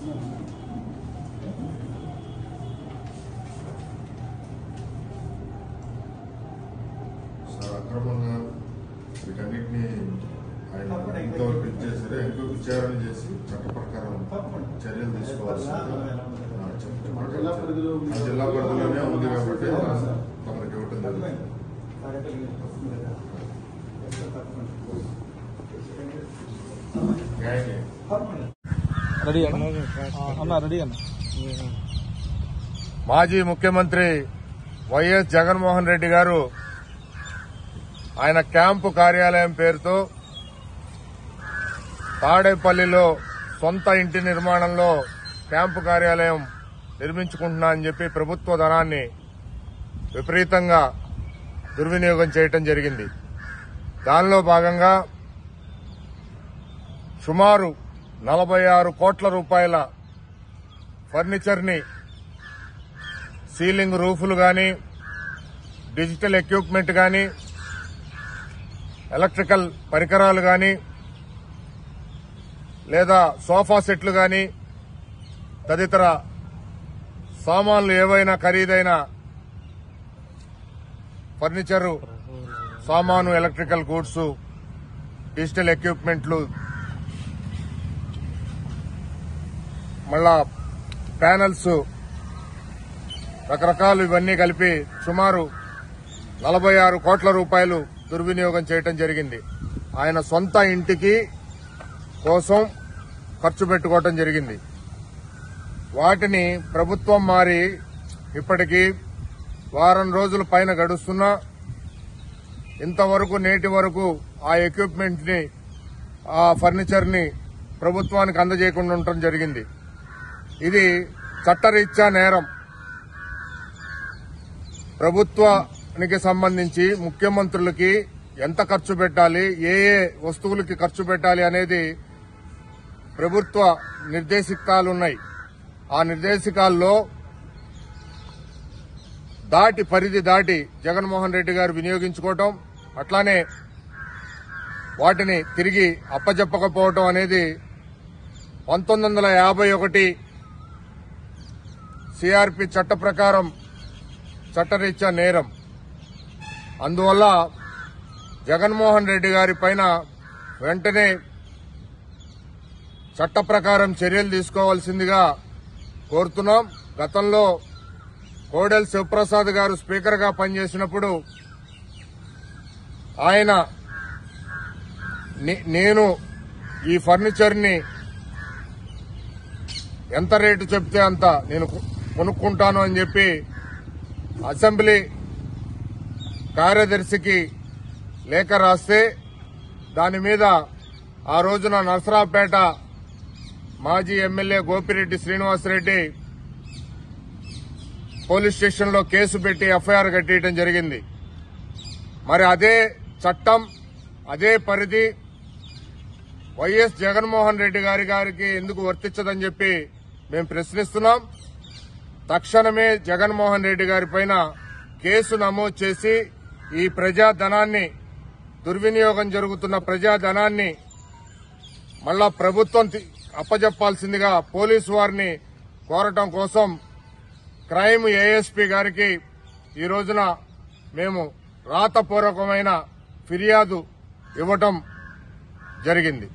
Sir అక్రమంగా వీటన్నిటిని ఆయన ఇంతవరకు ఇచ్చేసారు ఇంకో విచారణ చేసి చట్ట ప్రకారం చర్యలు తీసుకోవాల్సి జిల్లా పరిధిలో ఉంది. జిల్లా పరిధిలోనే ఉంది కాబట్టి తమరికి ఇవ్వటం జరుగుతుంది న్యాయం రెడీ అన్న అన్న రెడీ అన్న మాజీ ముఖ్యమంత్రి వైఎస్ జగన్మోహన్ రెడ్డి గారు ఆయన క్యాంపు కార్యాలయం పేరుతో తాడేపల్లిలో సొంత ఇంటి నిర్మాణంలో క్యాంపు కార్యాలయం నిర్మించుకుంటున్నా అని చెప్పి ప్రభుత్వ ధనాన్ని విపరీతంగా దుర్వినియోగం చేయటం జరిగింది దానిలో భాగంగా సుమారు నలభై ఆరు కోట్ల రూపాయల ఫర్నిచర్ని సీలింగ్ రూఫులు కానీ డిజిటల్ ఎక్విప్మెంట్ కానీ ఎలక్ట్రికల్ పరికరాలు కానీ లేదా సోఫా సెట్లు కానీ తదితర సామాన్లు ఏవైనా ఖరీదైన ఫర్నిచరు సామాను ఎలక్ట్రికల్ గూడ్స్ డిజిటల్ ఎక్విప్మెంట్లు మళ్ళా ప్యానల్స్ రకరకాలు ఇవన్నీ కలిపి సుమారు నలభై ఆరు కోట్ల రూపాయలు దుర్వినియోగం చేయటం జరిగింది ఆయన సొంత ఇంటికి కోసం ఖర్చు పెట్టుకోవటం జరిగింది వాటిని ప్రభుత్వం మారి ఇప్పటికీ వారం రోజుల పైన గడుస్తున్నా ఇంతవరకు నేటి వరకు ఆ ఎక్విప్మెంట్ ని ఆ ఫర్నిచర్ ని ప్రభుత్వానికి అందజేయకుండా ఉండటం జరిగింది ఇది చట్టరీత్యా నేరం ప్రభుత్వానికి సంబంధించి ముఖ్యమంత్రులకి ఎంత ఖర్చు పెట్టాలి ఏ ఏ వస్తువులకి ఖర్చు పెట్టాలి అనేది ప్రభుత్వ నిర్దేశికాలు ఉన్నాయి ఆ నిర్దేశికాల్లో దాటి పరిధి దాటి జగన్మోహన్ రెడ్డి గారు వినియోగించుకోవటం అట్లానే వాటిని తిరిగి అప్పజెప్పకపోవటం అనేది పంతొమ్మిది వందల యాభై ఒకటి సిఆర్పి చట్ట ప్రకారం చట్టరీత్యా నేరం అందువల్ల జగన్మోహన్ రెడ్డి గారి పైన వెంటనే చట్ట ప్రకారం చర్యలు తీసుకోవాల్సిందిగా కోరుతున్నాం గతంలో కోడెల శివప్రసాద్ గారు స్పీకర్గా పనిచేసినప్పుడు ఆయన నే- నేను ఈ ఫర్నిచర్ని ఎంత రేటు చెప్తే అంత నేను కొ- కొనుక్కుంటాను అని చెప్పి అసెంబ్లీ కార్యదర్శికి లేఖ రాస్తే దాని మీద ఆ రోజున నరసరావుపేట మాజీ ఎమ్మెల్యే గోపిరెడ్డి శ్రీనివాసరెడ్డి పోలీస్ స్టేషన్లో కేసు పెట్టి ఎఫ్ఐఆర్ కట్టేయడం జరిగింది మరి అదే చట్టం అదే పరిధి వైఎస్ జగన్మోహన్ రెడ్డి గారి గారికి ఎందుకు వర్తించదని చెప్పి మేము ప్రశ్నిస్తున్నాం తక్షణమే జగన్మోహన్ రెడ్డి గారి పైన కేసు నమోదు చేసి ఈ ప్రజాధనాన్ని దుర్వినియోగం జరుగుతున్న ప్రజాధనాన్ని మళ్ళా ప్రభుత్వం తి- అప్పజెప్పాల్సిందిగా పోలీసు వారిని కోరటం కోసం క్రైమ్ ఏఎస్పీ గారికి ఈ రోజున మేము రాతపూర్వకమైన ఫిర్యాదు ఇవ్వటం జరిగింది